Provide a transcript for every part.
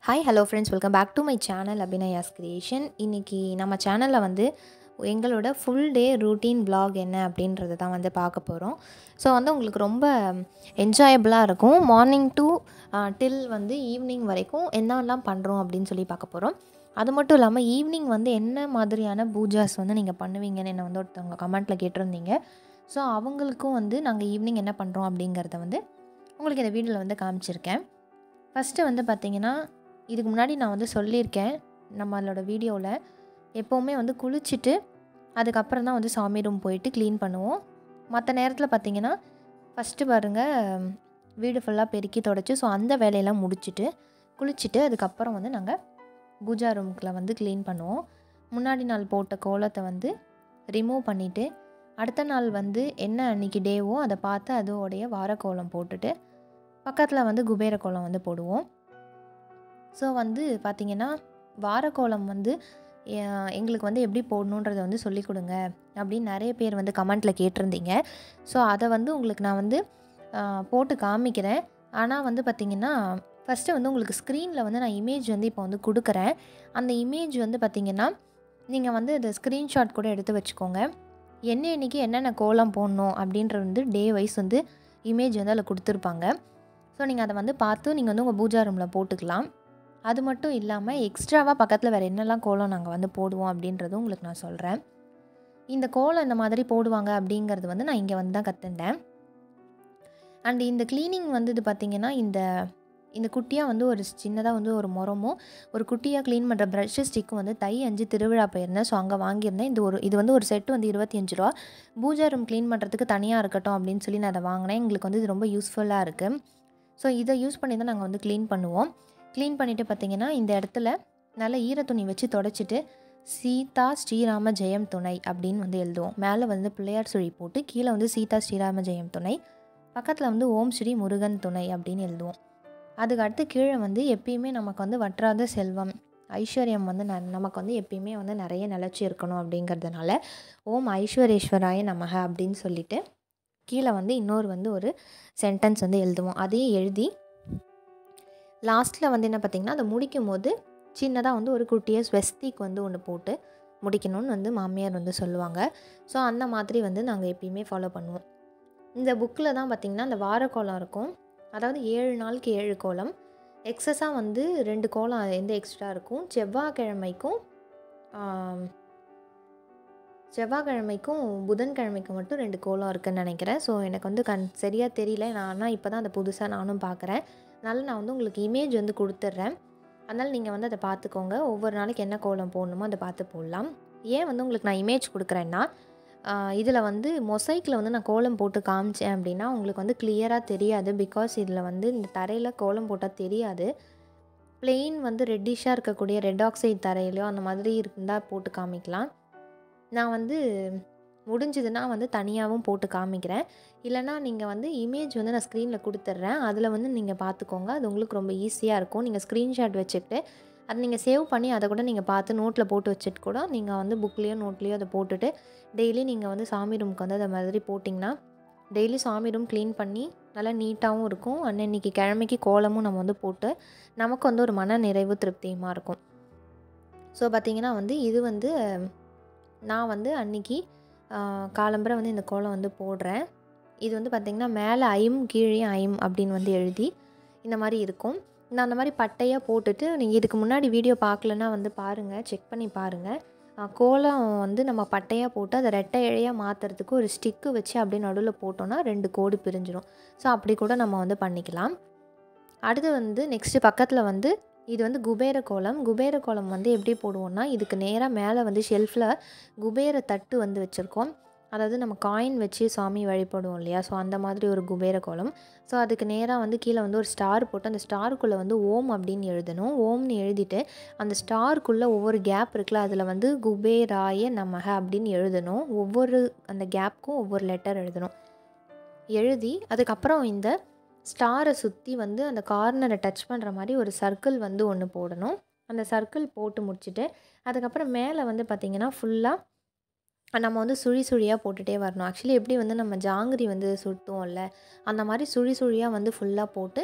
hi hello friends welcome back to my channel Abhinaya's creation இன்றைக்கி நம்ம சேனலில் வந்து எங்களோட ஃபுல் டே ரூட்டீன் vlog என்ன அப்படின்றத தான் வந்து பார்க்க போகிறோம் ஸோ வந்து உங்களுக்கு ரொம்ப என்ஜாயபிளாக இருக்கும் மார்னிங் டு டில் வந்து ஈவினிங் வரைக்கும் என்னெல்லாம் பண்ணுறோம் அப்படின்னு சொல்லி பார்க்க போகிறோம் அது மட்டும் இல்லாமல் ஈவினிங் வந்து என்ன மாதிரியான பூஜாஸ் வந்து நீங்கள் பண்ணுவீங்கன்னு என்னை வந்து ஒருத்தவங்க கமெண்ட்டில் கேட்டிருந்தீங்க ஸோ அவங்களுக்கும் வந்து நாங்கள் ஈவினிங் என்ன பண்ணுறோம் அப்படிங்கிறத வந்து உங்களுக்கு இந்த வீடியோவில் வந்து காமிச்சிருக்கேன் ஃபஸ்ட்டு வந்து பார்த்திங்கன்னா இதுக்கு முன்னாடி நான் வந்து சொல்லியிருக்கேன் நம்மளோட வீடியோவில் எப்போவுமே வந்து குளிச்சுட்டு அதுக்கப்புறம் தான் வந்து சாமி ரூம் போயிட்டு க்ளீன் பண்ணுவோம் மற்ற நேரத்தில் பார்த்திங்கன்னா ஃபஸ்ட்டு பாருங்கள் வீடு ஃபுல்லாக பெருக்கி தொடச்சி ஸோ அந்த வேலையெல்லாம் முடிச்சுட்டு குளிச்சுட்டு அதுக்கப்புறம் வந்து நாங்கள் பூஜா ரூம்குள்ளே வந்து க்ளீன் பண்ணுவோம் முன்னாடி நாள் போட்ட கோலத்தை வந்து ரிமூவ் பண்ணிவிட்டு அடுத்த நாள் வந்து என்ன அன்றைக்கி டேவோ அதை பார்த்து அதோடைய வாரக்கோலம் போட்டுட்டு பக்கத்தில் வந்து குபேர கோலம் வந்து போடுவோம் ஸோ வந்து பார்த்திங்கன்னா வாரக்கோலம் வந்து எ- எங்களுக்கு வந்து எப்படி போடணுன்றதை வந்து சொல்லிக் கொடுங்க அப்படின்னு நிறைய பேர் வந்து கமெண்ட்டில் கேட்டிருந்தீங்க ஸோ அதை வந்து உங்களுக்கு நான் வந்து ஆ, போட்டு காமிக்கிறேன் ஆனால் வந்து பார்த்திங்கன்னா ஃபஸ்ட்டு வந்து உங்களுக்கு ஸ்க்ரீனில் வந்து நான் இமேஜ் வந்து இப்போ வந்து கொடுக்குறேன் அந்த இமேஜ் வந்து பார்த்திங்கன்னா நீங்கள் வந்து அதை ஸ்க்ரீன்ஷாட் கூட எடுத்து வச்சுக்கோங்க என்ன இன்னைக்கு என்னென்ன கோலம் போடணும் அப்படின்றது வந்து டே வைஸ் வந்து இமேஜ் வந்து அதில் கொடுத்துருப்பாங்க ஸோ நீங்கள் அதை வந்து பார்த்து நீங்கள் வந்து உங்கள் பூஜா ரூமில் போட்டுக்கலாம் அது மட்டும் இல்லாமல் எக்ஸ்ட்ராவாக பக்கத்தில் வேறு என்னெல்லாம் கோலம் நாங்கள் வந்து போடுவோம் அப்படின்றதும் உங்களுக்கு நான் சொல்கிறேன் இந்த கோலம் இந்த மாதிரி போடுவாங்க அப்படிங்கிறது வந்து நான் இங்கே வந்து தான் கற்றுண்டேன் அண்ட் இந்த க்ளீனிங் வந்து இது பார்த்திங்கன்னா இந்த இந்த குட்டியாக வந்து ஒரு சின்னதாக வந்து ஒரு முறமும் ஒரு குட்டியாக க்ளீன் பண்ணுற ப்ரஷ் ஸ்டிக்கும் வந்து தை அஞ்சு திருவிழா போயிருந்தேன் ஸோ அங்கே வாங்கியிருந்தேன் இந்த ஒரு இது வந்து ஒரு செட்டு வந்து இருபத்தி அஞ்சு ரூபா பூஜா ரூம் க்ளீன் பண்ணுறதுக்கு தனியாக இருக்கட்டும் அப்படின்னு சொல்லி நான் அதை வாங்கினேன் எங்களுக்கு வந்து இது ரொம்ப யூஸ்ஃபுல்லாக இருக்குது ஸோ இதை யூஸ் பண்ணி தான் நாங்கள் வந்து க்ளீன் பண்ணுவோம் க்ளீன் பண்ணிவிட்டு பார்த்தீங்கன்னா இந்த இடத்துல நல்ல ஈர துணி வச்சு தொடச்சிட்டு சீதா ஸ்ரீராம ஜெயம் துணை அப்படின்னு வந்து எழுதுவோம் மேலே வந்து பிள்ளையார் சுழி போட்டு கீழே வந்து சீதா ஸ்ரீராம ஜெயம் துணை பக்கத்தில் வந்து ஓம் ஸ்ரீ முருகன் துணை அப்படின்னு எழுதுவோம் அதுக்கு அடுத்து கீழே வந்து எப்பயுமே நமக்கு வந்து வற்றாத செல்வம் ஐஸ்வர்யம் வந்து ந நமக்கு வந்து எப்பயுமே வந்து நிறைய நிலச்சி இருக்கணும் அப்படிங்கிறதுனால ஓம் ஐஸ்வரேஸ்வராய நமக அப்படின்னு சொல்லிட்டு கீழே வந்து இன்னொரு வந்து ஒரு சென்டென்ஸ் வந்து எழுதுவோம் அதையும் எழுதி லாஸ்ட்டில் வந்து என்ன பார்த்திங்கன்னா அதை முடிக்கும் போது சின்னதாக வந்து ஒரு குட்டியாக ஸ்வஸ்திக் வந்து ஒன்று போட்டு முடிக்கணும்னு வந்து மாமியார் வந்து சொல்லுவாங்க ஸோ அந்த மாதிரி வந்து நாங்கள் எப்பயுமே ஃபாலோ பண்ணுவோம் இந்த புக்கில் தான் பார்த்திங்கன்னா அந்த வாரக்கோலம் இருக்கும் அதாவது ஏழு நாளுக்கு ஏழு கோலம் எக்ஸஸாக வந்து ரெண்டு கோலம் எந்த எக்ஸ்ட்ரா இருக்கும் செவ்வாய்க்கிழமைக்கும் ஆம், செவ்வாய்க்கிழமைக்கும் புதன்கிழமைக்கும் மட்டும் ரெண்டு கோலம் இருக்குன்னு நினைக்கிறேன் ஸோ எனக்கு வந்து கண் சரியாக தெரியல நான் ஆனால் இப்போ தான் அதை புதுசாக நானும் பார்க்குறேன் அதனால் நான் வந்து உங்களுக்கு இமேஜ் வந்து கொடுத்துட்றேன் அதனால் நீங்கள் வந்து அதை பார்த்துக்கோங்க ஒவ்வொரு நாளைக்கு என்ன கோலம் போடணுமோ அதை பார்த்து போடலாம் ஏன் வந்து உங்களுக்கு நான் இமேஜ் கொடுக்குறேன்னா இதில் வந்து மொசைக்கில் வந்து நான் கோலம் போட்டு காமிச்சேன் அப்படின்னா உங்களுக்கு வந்து கிளியராக தெரியாது பிகாஸ் இதில் வந்து இந்த தரையில் கோலம் போட்டால் தெரியாது plain வந்து ரெட்டிஷாக இருக்கக்கூடிய ரெட் ஆக்சைடு தரையிலையோ அந்த மாதிரி இருந்தால் போட்டு காமிக்கலாம் நான் வந்து முடிஞ்சதுன்னா வந்து தனியாகவும் போட்டு காமிக்கிறேன் இல்லைனா நீங்கள் வந்து இமேஜ் வந்து நான் ஸ்க்ரீனில் கொடுத்துட்றேன் அதில் வந்து நீங்கள் பார்த்துக்கோங்க அது உங்களுக்கு ரொம்ப ஈஸியாக இருக்கும் நீங்கள் ஸ்க்ரீன்ஷாட் வச்சுக்கிட்டு அதை நீங்கள் சேவ் பண்ணி அதை கூட நீங்கள் பார்த்து நோட்டில் போட்டு வச்சுட்டு கூட நீங்கள் வந்து புக்லேயோ நோட்லேயோ அதை போட்டுட்டு டெய்லி நீங்கள் வந்து சாமி ரூமுக்கு வந்து அதை மாதிரி போட்டிங்கன்னா டெய்லி சாமி ரூம் க்ளீன் பண்ணி நல்லா நீட்டாகவும் இருக்கும் அன்னன்னைக்கு கிழமைக்கு கோலமும் நம்ம வந்து போட்டு நமக்கு வந்து ஒரு மன நிறைவு திருப்தியுமா இருக்கும் ஸோ பார்த்தீங்கன்னா வந்து இது வந்து அஹ், நான் வந்து அன்னைக்கு ஆஹ், காலம்பரை வந்து இந்த கோலம் வந்து போடுறேன் இது வந்து பார்த்திங்கன்னா மேலே ஐம் கீழே ஐம் அப்படின்னு வந்து எழுதி இந்த மாதிரி இருக்கும் நான் அந்த மாதிரி பட்டையாக போட்டுட்டு நீங்கள் இதுக்கு முன்னாடி வீடியோ பார்க்கலன்னா வந்து பாருங்கள் செக் பண்ணி பாருங்கள் ஆஹ், கோலம் வந்து நம்ம பட்டையாக போட்டு அதை ரெட்டை இழையாக மாற்றுறதுக்கு ஒரு ஸ்டிக்கு வச்சு அப்படியே நடுவில் போட்டோன்னா ரெண்டு கோடு பிரிஞ்சிடும் ஸோ அப்படி கூட நம்ம வந்து பண்ணிக்கலாம் அடுத்து வந்து நெக்ஸ்ட்டு பக்கத்தில் வந்து இது வந்து குபேர கோலம் குபேர கோலம் வந்து எப்படி போடுவோம்னா இதுக்கு நேராக மேலே வந்து ஷெல்ஃபில் குபேர தட்டு வந்து வச்சுருக்கோம் அதாவது நம்ம காயின் வச்சு சாமி வழிபடுவோம் இல்லையா ஸோ அந்த மாதிரி ஒரு குபேர கோலம் ஸோ அதுக்கு நேராக வந்து கீழே வந்து ஒரு ஸ்டார் போட்டு அந்த ஸ்டாருக்குள்ளே வந்து ஓம் அப்படின்னு எழுதணும் ஓம்னு எழுதிட்டு அந்த ஸ்டாருக்குள்ளே ஒவ்வொரு கேப் இருக்குல்ல அதில் வந்து குபேராய நமக அப்படின்னு எழுதணும் ஒவ்வொரு அந்த கேப்க்கும் ஒவ்வொரு லெட்டர் எழுதணும் எழுதி அதுக்கப்புறம் இந்த ஸ்டாரை சுற்றி வந்து அந்த கார்னரை டச் பண்ணுற மாதிரி ஒரு சர்க்கிள் வந்து ஒன்று போடணும் அந்த சர்க்கிள் போட்டு முடிச்சுட்டு அதுக்கப்புறம் மேலே வந்து பார்த்திங்கன்னா ஃபுல்லாக நம்ம வந்து சுழி சுழியாக போட்டுகிட்டே வரணும் ஆக்சுவலி எப்படி வந்து நம்ம ஜாங்கிரி வந்து சுட்டுவோம்ல அந்த மாதிரி சுழி சுழியாக வந்து ஃபுல்லாக போட்டு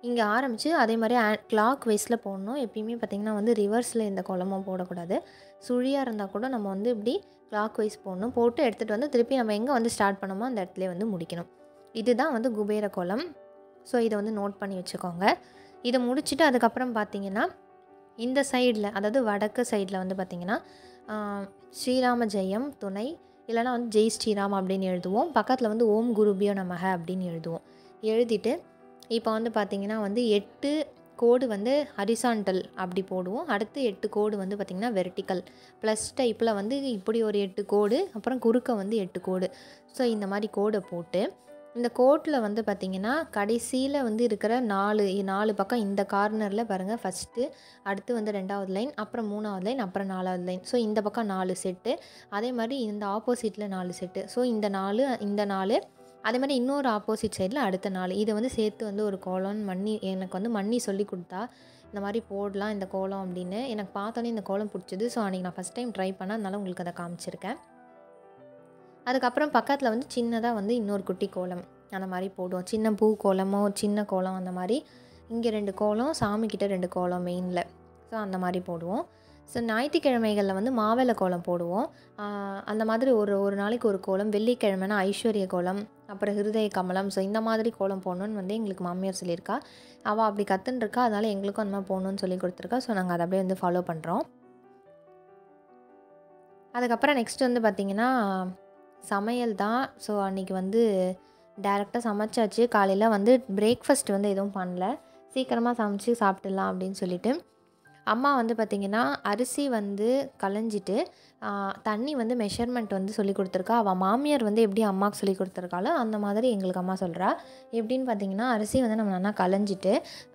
இங்கே ஆரம்பித்து அதே மாதிரி கிளாக் வைஸில் போடணும் எப்பயுமே பார்த்திங்கன்னா வந்து ரிவர்ஸில் இந்த கோலமும் போடக்கூடாது சுழியாக இருந்தால் கூட நம்ம வந்து இப்படி கிளாக் வைஸ் போடணும் போட்டு எடுத்துகிட்டு வந்து திருப்பி நம்ம எங்கே வந்து ஸ்டார்ட் பண்ணோமோ அந்த இடத்துல வந்து முடிக்கணும் இதுதான் வந்து குபேர கோலம் ஸோ இதை வந்து நோட் பண்ணி வச்சுக்கோங்க இதை முடிச்சுட்டு அதுக்கப்புறம் பார்த்தீங்கன்னா இந்த சைடில் அதாவது வடக்கு சைடில் வந்து பார்த்திங்கன்னா ஸ்ரீராம ஜெயம் துணை இல்லைனா வந்து ஜெய் ஸ்ரீராம் அப்படின்னு எழுதுவோம் பக்கத்தில் வந்து ஓம் குருபியோ நமக அப்படின்னு எழுதுவோம் எழுதிட்டு இப்போ வந்து பார்த்திங்கன்னா வந்து எட்டு கோடு வந்து ஹரிசாண்டல் அப்படி போடுவோம் அடுத்து எட்டு கோடு வந்து பார்த்திங்கன்னா வெர்டிக்கல் ப்ளஸ் டைப்பில் வந்து இப்படி ஒரு எட்டு கோடு அப்புறம் குறுக்க வந்து எட்டு கோடு ஸோ இந்த மாதிரி கோடை போட்டு இந்த கோட்டில் வந்து பார்த்திங்கன்னா கடைசியில் வந்து இருக்கிற நாலு நாலு பக்கம் இந்த கார்னரில் பாருங்கள் ஃபஸ்ட்டு அடுத்து வந்து ரெண்டாவது லைன் அப்புறம் மூணாவது லைன் அப்புறம் நாலாவது லைன் ஸோ இந்த பக்கம் நாலு செட்டு அதே மாதிரி இந்த ஆப்போசிட்டில் நாலு செட்டு ஸோ இந்த நாலு இந்த நாலு அதே மாதிரி இன்னொரு ஆப்போசிட் சைடில் அடுத்த நாள் இதை வந்து சேர்த்து வந்து ஒரு கோலம் மண்ணி எனக்கு வந்து மண்ணி சொல்லி கொடுத்தா இந்த மாதிரி போடலாம் இந்த கோலம் அப்படின்னு எனக்கு பார்த்தோன்னே இந்த கோலம் பிடிச்சது ஸோ அன்றைக்கி நான் ஃபஸ்ட் டைம் ட்ரை பண்ணேன் அதனால உங்களுக்கு அதை காமிச்சிருக்கேன் அதுக்கப்புறம் பக்கத்தில் வந்து சின்னதாக வந்து இன்னொரு குட்டி கோலம் அந்த மாதிரி போடுவோம் சின்ன பூ கோலமோ சின்ன கோலம் அந்த மாதிரி இங்கே ரெண்டு கோலம் சாமிக்கிட்ட ரெண்டு கோலம் மெயினில் ஸோ அந்த மாதிரி போடுவோம் ஸோ ஞாயிற்றுக்கிழமைகளில் வந்து மாவேல கோலம் போடுவோம் அந்த மாதிரி ஒரு ஒரு நாளைக்கு ஒரு கோலம் வெள்ளிக்கிழமைனா ஐஸ்வர்ய கோலம் அப்புறம் ஹிருதய கமலம் ஸோ இந்த மாதிரி கோலம் போடணுன்னு வந்து எங்களுக்கு மாமியார் சொல்லியிருக்கா அவள் அப்படி கற்றுன்ருக்கா அதனால் எங்களுக்கும் அந்த மாதிரி போகணுன்னு சொல்லி கொடுத்துருக்கா ஸோ நாங்கள் அதை அப்படியே வந்து ஃபாலோ பண்ணுறோம் அதுக்கப்புறம் நெக்ஸ்ட் வந்து பார்த்திங்கன்னா சமையல் தான் ஸோ அன்றைக்கி வந்து டேரெக்டாக சமைச்சாச்சு காலையில் வந்து பிரேக்ஃபாஸ்ட் வந்து எதுவும் பண்ணல சீக்கிரமாக சமைச்சு சாப்பிட்டுடலாம் அப்படின்னு சொல்லிட்டு அம்மா வந்து பார்த்திங்கன்னா அரிசி வந்து களைஞ்சிட்டு தண்ணி வந்து மெஷர்மெண்ட் வந்து சொல்லி கொடுத்துருக்கா அவள் மாமியார் வந்து எப்படி அம்மாவுக்கு சொல்லி கொடுத்துருக்காளோ அந்த மாதிரி எங்களுக்கு அம்மா சொல்கிறா எப்படின்னு பார்த்தீங்கன்னா அரிசி வந்து நம்ம நல்லா களைஞ்சிட்டு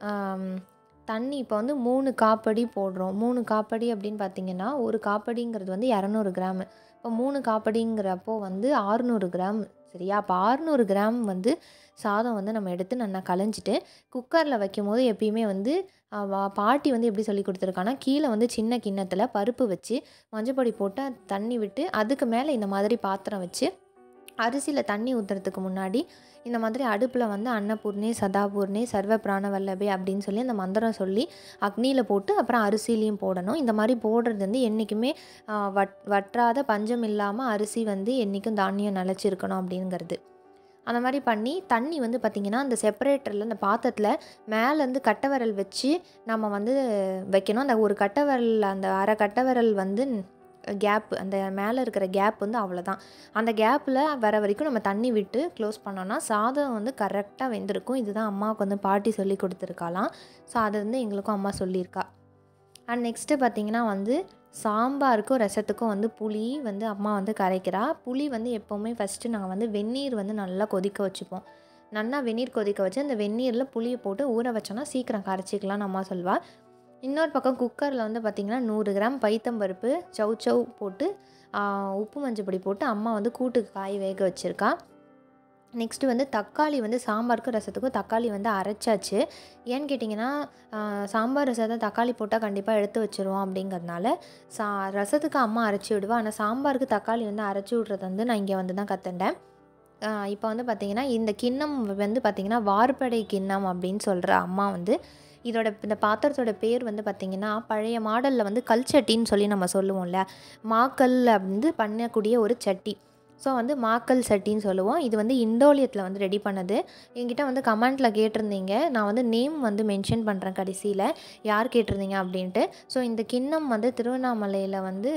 தண்ணி இப்போ வந்து மூணு காப்படி போடுறோம் மூணு காப்படி அப்படின்னு பார்த்தீங்கன்னா ஒரு காப்படிங்கிறது வந்து இரநூறு கிராம் இப்போ மூணு காப்படிங்கிறப்போ வந்து ஆறுநூறு கிராம் சரியா அப்போ ஆறுநூறு கிராம் வந்து சாதம் வந்து நம்ம எடுத்து நல்லா களைஞ்சிட்டு குக்கரில் வைக்கும் போது எப்பயுமே வந்து பாட்டி வந்து எப்படி சொல்லி கொடுத்துருக்காங்கன்னா கீழே வந்து சின்ன கிண்ணத்தில் பருப்பு வச்சு மஞ்சப்பொடி போட்டு தண்ணி விட்டு அதுக்கு மேலே இந்த மாதிரி பாத்திரம் வச்சு அரிசியில் தண்ணி ஊற்றுறதுக்கு முன்னாடி இந்த மாதிரி அடுப்பில் வந்து அன்னபூர்ணே சதாபூர்ணே சர்வ பிராணவல்லபே அப்படின்னு சொல்லி அந்த மந்திரம் சொல்லி அக்னியில் போட்டு அப்புறம் அரிசிலையும் போடணும் இந்த மாதிரி போடுறது வந்து என்றைக்குமே வட் வற்றாத பஞ்சம் இல்லாமல் அரிசி வந்து என்றைக்கும் தானியம் நிலச்சிருக்கணும் அப்படிங்கிறது அந்த மாதிரி பண்ணி தண்ணி வந்து பார்த்திங்கன்னா அந்த செப்பரேட்டரில் அந்த பாத்திரத்தில் மேலேருந்து கட்டை விரல் வச்சு நம்ம வந்து வைக்கணும் அந்த ஒரு கட்டை விரல் அந்த அரை கட்டை விரல் வந்து கேப் அந்த மேலே இருக்கிற கேப் வந்து அவ்வளோதான் அந்த கேப்பில் வர வரைக்கும் நம்ம தண்ணி விட்டு க்ளோஸ் பண்ணோன்னா சாதம் வந்து கரெக்டாக வெந்திருக்கும் இதுதான் அம்மாவுக்கு வந்து பாட்டி சொல்லி கொடுத்துருக்காலாம் ஸோ அது வந்து எங்களுக்கும் அம்மா சொல்லியிருக்கா அண்ட் நெக்ஸ்ட்டு பார்த்திங்கன்னா வந்து சாம்பாருக்கும் ரசத்துக்கும் வந்து புளி வந்து அம்மா வந்து கரைக்கிறா புளி வந்து எப்போவுமே ஃபஸ்ட்டு நாங்கள் வந்து வெந்நீர் வந்து நல்லா கொதிக்க வச்சுப்போம் நல்லா வெந்நீர் கொதிக்க வச்சு அந்த வெந்நீரில் புளியை போட்டு ஊற வச்சோன்னா சீக்கிரம் கரைச்சிக்கலாம்னு அம்மா சொல்வாள் இன்னொரு பக்கம் குக்கரில் வந்து பார்த்திங்கன்னா நூறு கிராம் பைத்தம்பருப்பு சவு சவ் போட்டு உப்பு மஞ்சள் பொடி போட்டு அம்மா வந்து கூட்டுக்கு காய் வேக வச்சுருக்கா நெக்ஸ்ட்டு வந்து தக்காளி வந்து சாம்பாருக்கும் ரசத்துக்கும் தக்காளி வந்து அரைச்சாச்சு ஏன்னு கேட்டிங்கன்னா சாம்பார் ரசத்தை தக்காளி போட்டால் கண்டிப்பாக எடுத்து வச்சுருவோம் அப்படிங்கிறதுனால சா ரசத்துக்கு அம்மா அரைச்சி விடுவா ஆனால் சாம்பாருக்கு தக்காளி வந்து அரைச்சி விட்றது வந்து நான் இங்கே வந்து தான் கற்றுண்டேன் இப்போ வந்து பார்த்திங்கன்னா இந்த கிண்ணம் வந்து பார்த்திங்கன்னா வார்படை கிண்ணம் அப்படின்னு சொல்கிற அம்மா வந்து இதோட இந்த பாத்திரத்தோட பேர் வந்து பார்த்திங்கன்னா பழைய மாடலில் வந்து கல் சட்டின்னு சொல்லி நம்ம சொல்லுவோம்ல மாக்கல் வந்து பண்ணக்கூடிய ஒரு சட்டி ஸோ வந்து மாக்கல் சட்டின்னு சொல்லுவோம் இது வந்து இண்டோலியத்தில் வந்து ரெடி பண்ணது என்கிட்ட வந்து கமெண்ட்டில் கேட்டிருந்தீங்க நான் வந்து நேம் வந்து மென்ஷன் பண்ணுறேன் கடைசியில் யார் கேட்டிருந்தீங்க அப்படின்ட்டு ஸோ இந்த கிண்ணம் வந்து திருவண்ணாமலையில் வந்து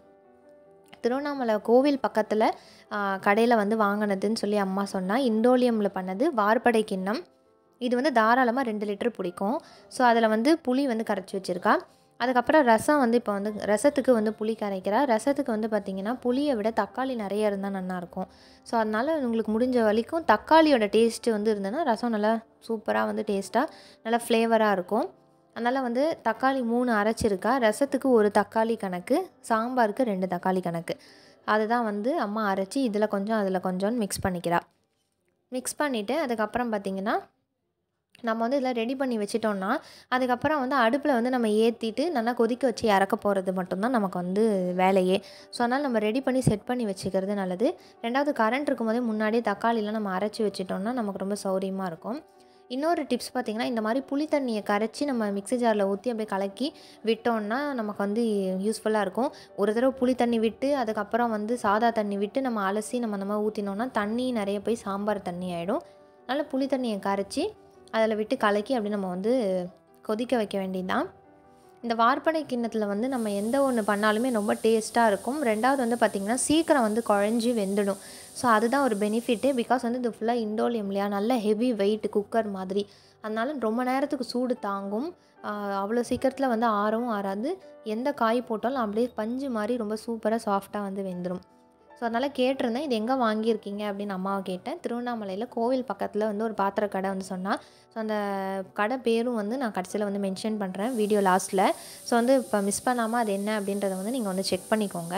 திருவண்ணாமலை கோவில் பக்கத்தில் கடையில் வந்து வாங்கினதுன்னு சொல்லி அம்மா சொன்னால் இண்டோலியமில் பண்ணது வார்படை கிண்ணம் இது வந்து தாராளமாக ரெண்டு லிட்டர் பிடிக்கும் ஸோ அதில் வந்து புளி வந்து கரைச்சி வச்சுருக்கா அதுக்கப்புறம் ரசம் வந்து இப்போ வந்து ரசத்துக்கு வந்து புளி கரைக்கிறா ரசத்துக்கு வந்து பார்த்திங்கன்னா புளியை விட தக்காளி நிறைய இருந்தால் நல்லாயிருக்கும் ஸோ அதனால் உங்களுக்கு முடிஞ்ச வரைக்கும் தக்காளியோட டேஸ்ட்டு வந்து இருந்ததுன்னா ரசம் நல்லா சூப்பராக வந்து டேஸ்ட்டாக நல்லா ஃப்ளேவராக இருக்கும் அதனால் வந்து தக்காளி மூணு அரைச்சிருக்கா ரசத்துக்கு ஒரு தக்காளி கணக்கு சாம்பாருக்கு ரெண்டு தக்காளி கணக்கு அதுதான் வந்து அம்மா அரைச்சி இதில் கொஞ்சம் அதில் கொஞ்சம் மிக்ஸ் பண்ணிக்கிறா மிக்ஸ் பண்ணிவிட்டு அதுக்கப்புறம் பார்த்திங்கன்னா நம்ம வந்து இதில் ரெடி பண்ணி வச்சிட்டோம்னா அதுக்கப்புறம் வந்து அடுப்பில் வந்து நம்ம ஏற்றிட்டு நல்லா கொதிக்க வச்சு இறக்க போகிறது மட்டும்தான் நமக்கு வந்து வேலையே ஸோ அதனால் நம்ம ரெடி பண்ணி செட் பண்ணி வச்சுக்கிறது நல்லது ரெண்டாவது கரண்ட் இருக்கும்போதே முன்னாடியே தக்காளிலாம் நம்ம அரைச்சி வச்சிட்டோம்னா நமக்கு ரொம்ப சௌரியமாக இருக்கும் இன்னொரு டிப்ஸ் பார்த்திங்கன்னா இந்த மாதிரி புளி தண்ணியை கரைச்சி நம்ம மிக்ஸி ஜாரில் ஊற்றி அப்படியே கலக்கி விட்டோம்னா நமக்கு வந்து யூஸ்ஃபுல்லாக இருக்கும் ஒரு தடவை புளி தண்ணி விட்டு அதுக்கப்புறம் வந்து சாதா தண்ணி விட்டு நம்ம அலசி நம்ம அந்த மாதிரி ஊற்றினோன்னா தண்ணி நிறைய போய் சாம்பார் தண்ணி ஆகிடும் அதனால் புளி தண்ணியை கரைச்சி அதில் விட்டு கலக்கி அப்படி நம்ம வந்து கொதிக்க வைக்க வேண்டியதுதான் இந்த வார்ப்படை கிண்ணத்தில் வந்து நம்ம எந்த ஒன்று பண்ணாலுமே ரொம்ப டேஸ்ட்டாக இருக்கும் ரெண்டாவது வந்து பார்த்திங்கன்னா சீக்கிரம் வந்து குழஞ்சி வெந்துடும் ஸோ அதுதான் ஒரு பெனிஃபிட்டு பிகாஸ் வந்து இது ஃபுல்லாக இண்டோலியம் இல்லையா நல்ல ஹெவி வெயிட் குக்கர் மாதிரி அதனால ரொம்ப நேரத்துக்கு சூடு தாங்கும் ஆஹ் அவ்வளோ சீக்கிரத்தில் வந்து ஆறவும் ஆறாது எந்த காய் போட்டாலும் அப்படியே பஞ்சு மாதிரி ரொம்ப சூப்பராக சாஃப்டாக வந்து வெந்துடும் ஸோ அதனால் கேட்டிருந்தேன் இது எங்கே வாங்கியிருக்கீங்க அப்படின்னு அம்மாவை கேட்டேன் திருவண்ணாமலையில் கோவில் பக்கத்தில் வந்து ஒரு பாத்திர கடை வந்து சொன்னால் ஸோ அந்த கடை பேரும் வந்து நான் கடைசியில் வந்து மென்ஷன் பண்ணுறேன் வீடியோ லாஸ்ட்டில் ஸோ வந்து இப்போ மிஸ் பண்ணாமல் அது என்ன அப்படின்றத வந்து நீங்கள் வந்து செக் பண்ணிக்கோங்க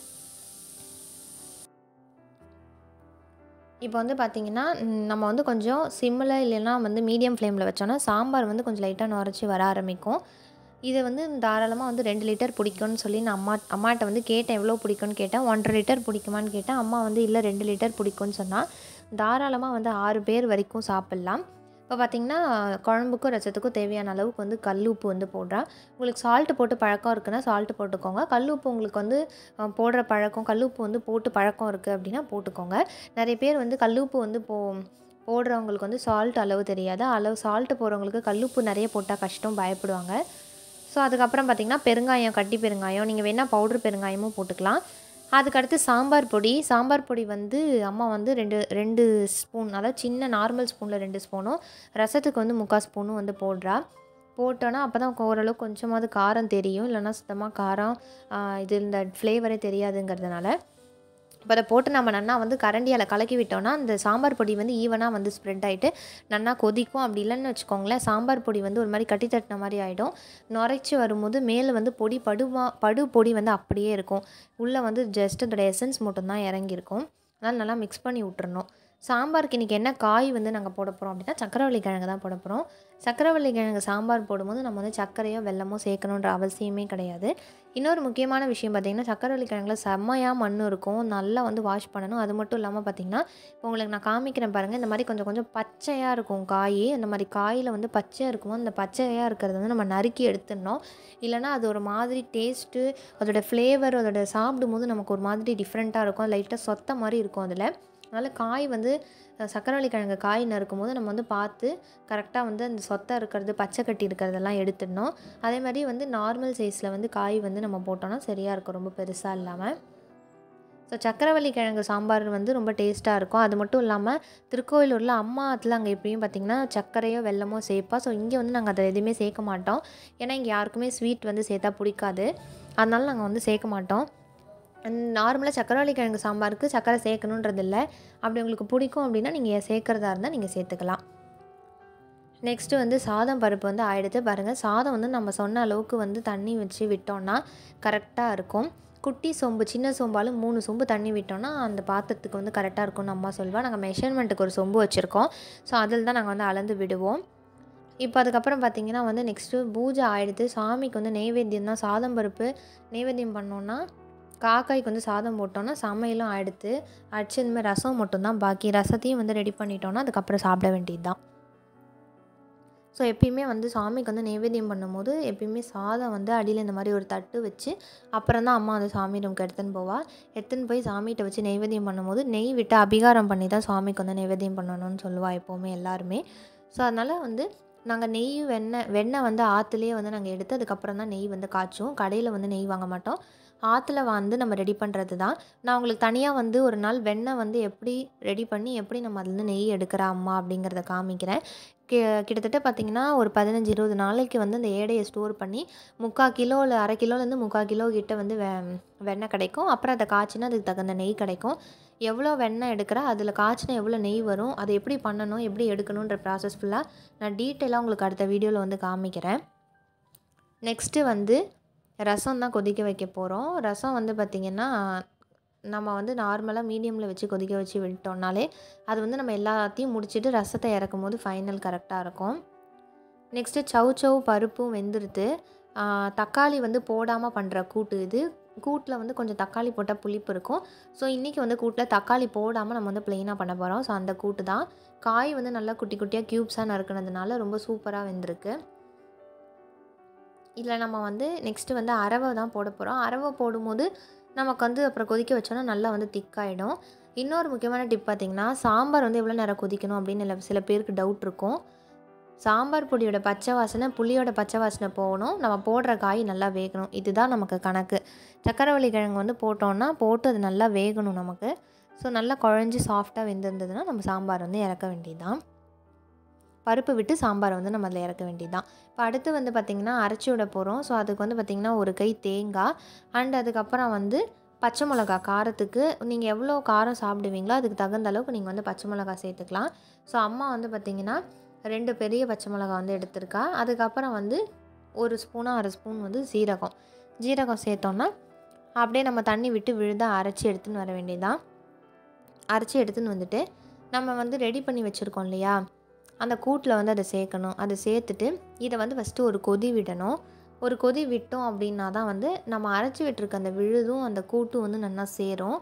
இப்போ வந்து பார்த்திங்கன்னா ம், நம்ம வந்து கொஞ்சம் சிம்மில் இல்லைன்னா வந்து மீடியம் ஃப்ளேமில் வச்சோன்னா சாம்பார் வந்து கொஞ்சம் லைட்டாக நுரைச்சி வர ஆரம்பிக்கும் இதை வந்து தாராளமாக வந்து ரெண்டு லிட்டர் பிடிக்கும்னு சொல்லி நான் அம்மா அம்மாட்ட வந்து கேட்டேன் எவ்வளோ பிடிக்கும்னு கேட்டேன் ஒன்றரை லிட்டர் பிடிக்குமான்னு கேட்டேன் அம்மா வந்து இல்லை ரெண்டு லிட்டர் பிடிக்கும்னு சொன்னால் தாராளமாக வந்து ஆறு பேர் வரைக்கும் சாப்பிட்லாம் இப்போ பார்த்திங்கன்னா குழம்புக்கும் ரசத்துக்கும் தேவையான அளவுக்கு வந்து கல் உப்பு வந்து போடுறேன் உங்களுக்கு சால்ட்டு போட்டு பழக்கம் இருக்குன்னா சால்ட்டு போட்டுக்கோங்க கல் உப்பு உங்களுக்கு வந்து அஹ், போடுற பழக்கம் கல் உப்பு வந்து போட்டு பழக்கம் இருக்குது அப்படின்னா போட்டுக்கோங்க நிறைய பேர் வந்து கல் உப்பு வந்து போ போடுறவங்களுக்கு வந்து சால்ட் அளவு தெரியாது அளவு சால்ட்டு போடுறவங்களுக்கு கல்லுப்பு நிறைய போட்டால் கஷ்டம் பயப்படுவாங்க ஸோ அதுக்கப்புறம் பார்த்திங்கன்னா பெருங்காயம் கட்டி பெருங்காயம் நீங்கள் வேணால் பவுடர் பெருங்காயமும் போட்டுக்கலாம் அதுக்கடுத்து சாம்பார் பொடி சாம்பார் பொடி வந்து அம்மா வந்து ரெண்டு ரெண்டு ஸ்பூன் அதாவது சின்ன நார்மல் ஸ்பூனில் ரெண்டு ஸ்பூனும் ரசத்துக்கு வந்து முக்கால் ஸ்பூனும் வந்து போடுறா போட்டோன்னா அப்போ தான் ஓரளவு கொஞ்சமாவது காரம் தெரியும் இல்லைன்னா சுத்தமாக காரம் ஆஹ், இது இந்த ஃப்ளேவரே தெரியாதுங்கிறதுனால இப்போ அதை போட்டு நம்ம நன்னா வந்து கரண்டியால் கலக்கி விட்டோம்னா அந்த சாம்பார் பொடி வந்து ஈவனாக வந்து ஸ்ப்ரெட் ஆகிட்டு நன்னா கொதிக்கும் அப்படி இல்லைன்னு வச்சுக்கோங்களேன் சாம்பார் பொடி வந்து ஒரு மாதிரி கட்டி தட்டின மாதிரி ஆகிடும் நுரைச்சி வரும்போது மேலே வந்து பொடி படுவா படு பொடி வந்து அப்படியே இருக்கும் உள்ளே வந்து ஜஸ்ட் அதோட எசன்ஸ் மட்டும்தான் இறங்கியிருக்கும் அதனால் நல்லா மிக்ஸ் பண்ணி விட்டுறணும் சாம்பாருக்கு இன்றைக்கி என்ன காய் வந்து நாங்கள் போட போகிறோம் அப்படின்னா சக்கரவள்ளி கிழங்கு தான் போட போகிறோம் சக்கரவள்ளி கிழங்கு சாம்பார் போடும்போது நம்ம வந்து சர்க்கரையோ வெல்லமோ சேர்க்கணுன்ற அவசியமே கிடையாது இன்னொரு முக்கியமான விஷயம் பார்த்திங்கன்னா சக்கரவள்ளி கிழங்குல செம்மையாக மண் இருக்கும் நல்லா வந்து வாஷ் பண்ணணும் அது மட்டும் இல்லாமல் பார்த்திங்கன்னா இப்போ உங்களுக்கு நான் காமிக்கிறேன் பாருங்கள் இந்த மாதிரி கொஞ்சம் கொஞ்சம் பச்சையாக இருக்கும் காய் அந்த மாதிரி காயில் வந்து பச்சையாக இருக்குமோ அந்த பச்சையாக இருக்கிறத வந்து நம்ம நறுக்கி எடுத்துடணும் இல்லைனா அது ஒரு மாதிரி டேஸ்ட்டு அதோட ஃப்ளேவர் அதோட சாப்பிடும்போது நமக்கு ஒரு மாதிரி டிஃப்ரெண்ட்டாக இருக்கும் லைட்டாக சொத்த மாதிரி இருக்கும் அதில் அதனால் காய் வந்து அஹ், சக்கரவள்ளி கிழங்கு காய் நறுக்கும் போது நம்ம வந்து பார்த்து கரெக்டாக வந்து அந்த சொத்தை இருக்கிறது பச்சை கட்டி இருக்கிறதெல்லாம் எடுத்துடணும் அதே மாதிரி வந்து நார்மல் சைஸில் வந்து காய் வந்து நம்ம போட்டோம்னா சரியாக இருக்கும் ரொம்ப பெருசாக இல்லாமல் ஸோ சக்கரவள்ளி கிழங்கு சாம்பார் வந்து ரொம்ப டேஸ்ட்டாக இருக்கும் அது மட்டும் இல்லாமல் திருக்கோயிலூரில் அம்மா ஆற்றுல அங்கே எப்படியும் பார்த்திங்கன்னா சர்க்கரையோ வெல்லமோ சேர்ப்பா ஸோ இங்கே வந்து நாங்கள் அதை எதுவுமே சேர்க்க மாட்டோம் ஏன்னா இங்கே யாருக்குமே ஸ்வீட் வந்து சேர்த்தா பிடிக்காது அதனால நாங்கள் வந்து சேர்க்க மாட்டோம் நார்மலாக சக்கரவள்ளி கிழங்கு சாம்பாருக்கு சக்கரை சேர்க்கணுன்றது இல்லை அப்படி உங்களுக்கு பிடிக்கும் அப்படின்னா நீங்கள் சேர்க்குறதா இருந்தால் நீங்கள் சேர்த்துக்கலாம் நெக்ஸ்ட்டு வந்து சாதம் பருப்பு வந்து ஆயிடுத்து பாருங்கள் சாதம் வந்து நம்ம சொன்ன அளவுக்கு வந்து தண்ணி வச்சு விட்டோம்னா கரெக்டாக இருக்கும் குட்டி சொம்பு சின்ன சொம்பாலும் மூணு சொம்பு தண்ணி விட்டோம்னா அந்த பாத்திரத்துக்கு வந்து கரெக்டாக இருக்கும்னு அம்மா சொல்வா நாங்கள் மெஷர்மெண்ட்டுக்கு ஒரு சொம்பு வச்சுருக்கோம் ஸோ அதில் தான் நாங்கள் வந்து அளந்து விடுவோம் இப்போ அதுக்கப்புறம் பார்த்தீங்கன்னா வந்து நெக்ஸ்ட்டு பூஜை ஆயிடுத்து சாமிக்கு வந்து நெய்வேத்தியம் தான் சாதம் பருப்பு நெய்வேத்தியம் பண்ணோன்னா காக்காய்க்கு வந்து சாதம் போட்டோன்னா சமையலும் ஆயிடுத்து அடிச்சு இந்த மாதிரி ரசம் மட்டும்தான் பாக்கி ரசத்தையும் வந்து ரெடி பண்ணிட்டோன்னா அதுக்கப்புறம் சாப்பிட வேண்டியது தான் ஸோ எப்பயுமே வந்து சாமிக்கு வந்து நைவேத்தியம் பண்ணும்போது எப்பயுமே சாதம் வந்து அடியில் இந்த மாதிரி ஒரு தட்டு வச்சு அப்புறம் தான் அம்மா வந்து சாமி ரூமுக்கு எடுத்துன்னு போவா எடுத்துன்னு போய் சாமிகிட்ட வச்சு நைவேத்தியம் பண்ணும்போது நெய் விட்டு அபிகாரம் பண்ணி தான் சாமிக்கு வந்து நைவேத்தியம் பண்ணணும்னு சொல்லுவா எப்போவுமே எல்லாருமே ஸோ அதனால் வந்து நாங்கள் நெய் வெண்ணெய் வெண்ணெய் வந்து ஆற்றுலேயே வந்து நாங்கள் எடுத்து அதுக்கப்புறம் தான் நெய் வந்து காய்ச்சுவோம் கடையில் வந்து நெய் வாங்க மாட்டோம் ஆற்றுல வந்து நம்ம ரெடி பண்ணுறது தான் நான் உங்களுக்கு தனியாக வந்து ஒரு நாள் வெண்ணெய் வந்து எப்படி ரெடி பண்ணி எப்படி நம்ம அதுலேருந்து நெய் எடுக்கிற அம்மா அப்படிங்கிறத காமிக்கிறேன் கி கிட்டத்தட்ட பார்த்திங்கன்னா ஒரு பதினஞ்சு இருபது நாளைக்கு வந்து அந்த ஏடையை ஸ்டோர் பண்ணி முக்கால் கிலோ இல்லை அரை கிலோலேருந்து முக்கால் கிலோ கிட்ட வந்து வெ வெண்ணெய் கிடைக்கும் அப்புறம் அதை காய்ச்சினா அதுக்கு தகுந்த நெய் கிடைக்கும் எவ்வளோ வெண்ணெய் எடுக்கிறா அதில் காய்ச்சினா எவ்வளோ நெய் வரும் அதை எப்படி பண்ணணும் எப்படி எடுக்கணுன்ற ப்ராசஸ் ஃபுல்லாக நான் டீட்டெயிலாக உங்களுக்கு அடுத்த வீடியோவில் வந்து காமிக்கிறேன் நெக்ஸ்ட்டு வந்து ரசம் தான் கொதிக்க வைக்க போகிறோம் ரசம் வந்து பார்த்திங்கன்னா நம்ம வந்து நார்மலாக மீடியமில் வச்சு கொதிக்க வச்சு விட்டோம்னாலே அது வந்து நம்ம எல்லாத்தையும் முடிச்சுட்டு ரசத்தை இறக்கும் போது ஃபைனல் கரெக்டாக இருக்கும் நெக்ஸ்ட்டு சவு சவு பருப்பும் வெந்துருது ஆஹ் தக்காளி வந்து போடாமல் பண்ணுற கூட்டு இது கூட்டில் வந்து கொஞ்சம் தக்காளி போட்டால் புளிப்பு இருக்கும் ஸோ இன்றைக்கி வந்து கூட்டில் தக்காளி போடாமல் நம்ம வந்து ப்ளெயினாக பண்ண போகிறோம் ஸோ அந்த கூட்டு தான் காய் வந்து நல்லா குட்டி குட்டியாக க்யூப்ஸாக நறுக்கினதுனால ரொம்ப சூப்பராக வெந்திருக்கு இதில் நம்ம வந்து நெக்ஸ்ட்டு வந்து அரவை தான் போட போகிறோம் அரவை போடும்போது நமக்கு வந்து அப்புறம் கொதிக்க வச்சோன்னா நல்லா வந்து திக்காயிடும் இன்னொரு முக்கியமான டிப் பார்த்திங்கன்னா சாம்பார் வந்து எவ்வளோ நேரம் கொதிக்கணும் அப்படின்னு இல்ல- சில பேருக்கு டவுட் இருக்கும் சாம்பார் பொடியோட பச்சை வாசனை புளியோட பச்சை வாசனை போகணும் நம்ம போடுற காய் நல்லா வேகணும் இதுதான் நமக்கு கணக்கு சக்கரவள்ளி கிழங்கு வந்து போட்டோன்னா போட்டு அது நல்லா வேகணும் நமக்கு ஸோ நல்லா குழஞ்சி சாஃப்டாக வெந்திருந்ததுன்னா நம்ம சாம்பார் வந்து இறக்க வேண்டியதுதான் பருப்பு விட்டு சாம்பார் வந்து நம்ம அதில் இறக்க வேண்டியதுதான் இப்போ அடுத்து வந்து பார்த்திங்கன்னா அரைச்சி விட போகிறோம் ஸோ அதுக்கு வந்து பார்த்திங்கன்னா ஒரு கை தேங்காய் அண்ட் அதுக்கப்புறம் வந்து பச்சை மிளகா காரத்துக்கு நீங்கள் எவ்வளோ காரம் சாப்பிடுவீங்களோ அதுக்கு தகுந்த அளவுக்கு நீங்கள் வந்து பச்சை மிளகா சேர்த்துக்கலாம் ஸோ அம்மா வந்து பார்த்திங்கன்னா ரெண்டு பெரிய பச்சை மிளகா வந்து எடுத்திருக்கா அதுக்கப்புறம் வந்து ஒரு ஸ்பூனாக அரை ஸ்பூன் வந்து சீரகம் ஜீரகம் சேர்த்தோன்னா அப்படியே நம்ம தண்ணி விட்டு விழுத அரைச்சி எடுத்துன்னு வர வேண்டியதுதான் அரைச்சி எடுத்துன்னு வந்துட்டு நம்ம வந்து ரெடி பண்ணி வச்சுருக்கோம் இல்லையா அந்த கூட்டில் வந்து அதை சேர்க்கணும் அதை சேர்த்துட்டு இதை வந்து ஃபஸ்ட்டு ஒரு கொதி விடணும் ஒரு கொதி விட்டோம் அப்படின்னா தான் வந்து நம்ம அரைச்சி விட்டுருக்க அந்த விழுதும் அந்த கூட்டும் வந்து நல்லா சேரும்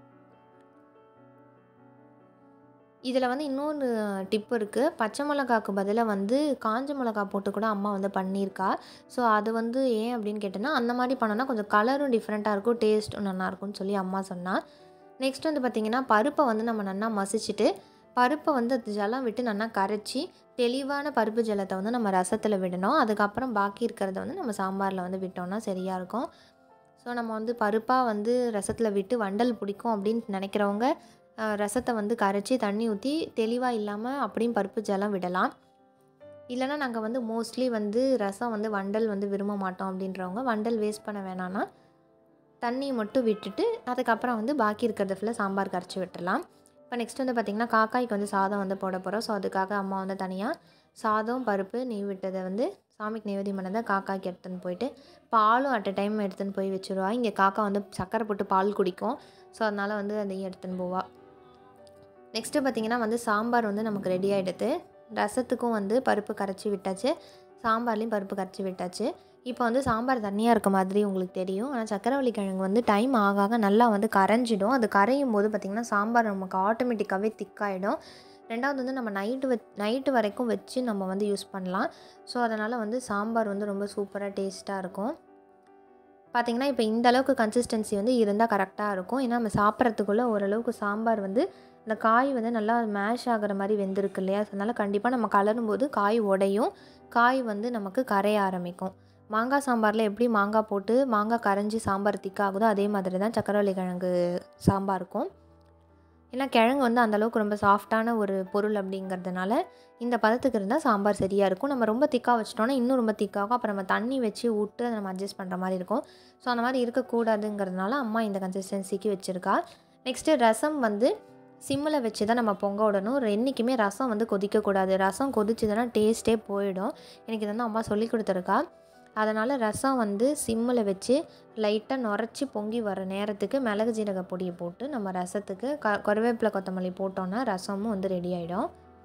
இதில் வந்து இன்னொன்று டிப் இருக்குது பச்சை மிளகாக்கு பதிலாக வந்து காஞ்ச மிளகா போட்டு கூட அம்மா வந்து பண்ணியிருக்கா ஸோ அது வந்து ஏன் அப்படின்னு கேட்டோன்னா அந்த மாதிரி பண்ணோன்னா கொஞ்சம் கலரும் டிஃப்ரெண்ட்டாக இருக்கும் டேஸ்ட்டும் நல்லாயிருக்கும்னு சொல்லி அம்மா சொன்னா நெக்ஸ்ட் வந்து பார்த்திங்கன்னா பருப்பை வந்து நம்ம நல்லா மசிச்சுட்டு பருப்பை வந்து அது ஜலம் விட்டு நல்லா கரைச்சி தெளிவான பருப்பு ஜலத்தை வந்து நம்ம ரசத்தில் விடணும் அதுக்கப்புறம் பாக்கி இருக்கிறத வந்து நம்ம சாம்பாரில் வந்து விட்டோம்னா சரியாக இருக்கும் ஸோ நம்ம வந்து பருப்பாக வந்து ரசத்தில் விட்டு வண்டல் பிடிக்கும் அப்படின்னு நினைக்கிறவங்க அஹ், ரசத்தை வந்து கரைச்சி தண்ணி ஊற்றி தெளிவாக இல்லாமல் அப்படியும் பருப்பு ஜலம் விடலாம் இல்லைனா நாங்கள் வந்து மோஸ்ட்லி வந்து ரசம் வந்து வண்டல் வந்து விரும்ப மாட்டோம் அப்படின்றவங்க வண்டல் வேஸ்ட் பண்ண வேணான்னா தண்ணியை மட்டும் விட்டுட்டு அதுக்கப்புறம் வந்து பாக்கி இருக்கிறத ஃபுல்லாக சாம்பார் கரைச்சி விட்டுறலாம் இப்போ நெக்ஸ்ட் வந்து பார்த்திங்கன்னா காக்காய்க்கு வந்து சாதம் வந்து போட போகிறோம் ஸோ அதுக்காக அம்மா வந்து தனியாக சாதம் பருப்பு நெய் விட்டதை வந்து சாமிக்கு நைவேத்தியம் பண்ணதை காக்காய்க்கு எடுத்துன்னு போயிட்டு பாலும் அட் அ டைம் எடுத்துன்னு போய் வச்சுருவா இங்கே காக்கா வந்து சக்கரை போட்டு பால் குடிக்கும் ஸோ அதனால் வந்து அதையும் எடுத்துன்னு போவா நெக்ஸ்ட்டு பார்த்திங்கன்னா வந்து சாம்பார் வந்து நமக்கு ரெடி ஆகிடுது ரசத்துக்கும் வந்து பருப்பு கரைச்சி விட்டாச்சு சாம்பார்லேயும் பருப்பு கரைச்சி விட்டாச்சு இப்போ வந்து சாம்பார் தண்ணியாக இருக்க மாதிரி உங்களுக்கு தெரியும் ஆனால் சக்கரவள்ளி கிழங்கு வந்து டைம் ஆக ஆக நல்லா வந்து கரைஞ்சிடும் அது கரையும் போது பார்த்திங்கன்னா சாம்பார் நமக்கு ஆட்டோமேட்டிக்காகவே திக்காயிடும் ரெண்டாவது வந்து நம்ம நைட்டு வ நைட்டு வரைக்கும் வச்சு நம்ம வந்து யூஸ் பண்ணலாம் ஸோ அதனால் வந்து சாம்பார் வந்து ரொம்ப சூப்பராக டேஸ்ட்டாக இருக்கும் பார்த்திங்கன்னா இப்போ இந்த அளவுக்கு கன்சிஸ்டன்சி வந்து இருந்தால் கரெக்டாக இருக்கும் ஏன்னா நம்ம சாப்பிட்றதுக்குள்ளே ஓரளவுக்கு சாம்பார் வந்து இந்த காய் வந்து நல்லா மேஷ் ஆகிற மாதிரி வெந்திருக்கு இல்லையா அதனால் கண்டிப்பாக நம்ம கலரும் போது காய் உடையும் காய் வந்து நமக்கு கரைய ஆரம்பிக்கும் மாங்காய் சாம்பாரில் எப்படி மாங்காய் போட்டு மாங்காய் கரைஞ்சி சாம்பார் திக்காகுதோ அதே மாதிரி தான் சக்கரவள்ளி கிழங்கு சாம்பார் இருக்கும் ஏன்னா கிழங்கு வந்து அந்தளவுக்கு ரொம்ப சாஃப்டான ஒரு பொருள் அப்படிங்கிறதுனால இந்த பதத்துக்கு இருந்தால் சாம்பார் சரியாக இருக்கும் நம்ம ரொம்ப திக்காக வச்சிட்டோம்னா இன்னும் ரொம்ப திக்காகும் அப்புறம் நம்ம தண்ணி வச்சு விட்டு அதை நம்ம அட்ஜஸ்ட் பண்ணுற மாதிரி இருக்கும் ஸோ அந்த மாதிரி இருக்கக்கூடாதுங்கிறதுனால அம்மா இந்த கன்சிஸ்டன்சிக்கு வச்சுருக்கா நெக்ஸ்ட்டு ரசம் வந்து சிம்மில் வச்சு தான் நம்ம பொங்க விடணும் என்றைக்குமே ரசம் வந்து கொதிக்கக்கூடாது ரசம் கொதிச்சதுன்னா டேஸ்ட்டே போயிடும் எனக்கு இது வந்து அம்மா சொல்லி கொடுத்துருக்கா அதனால் ரசம் வந்து சிம்மில் வச்சு லைட்டாக நுரைச்சி பொங்கி வர நேரத்துக்கு மிளகு ஜீரக பொடியை போட்டு நம்ம ரசத்துக்கு க கருவேப்பிலை கொத்தமல்லி போட்டோன்னா ரசமும் வந்து ரெடி ஆகிடும்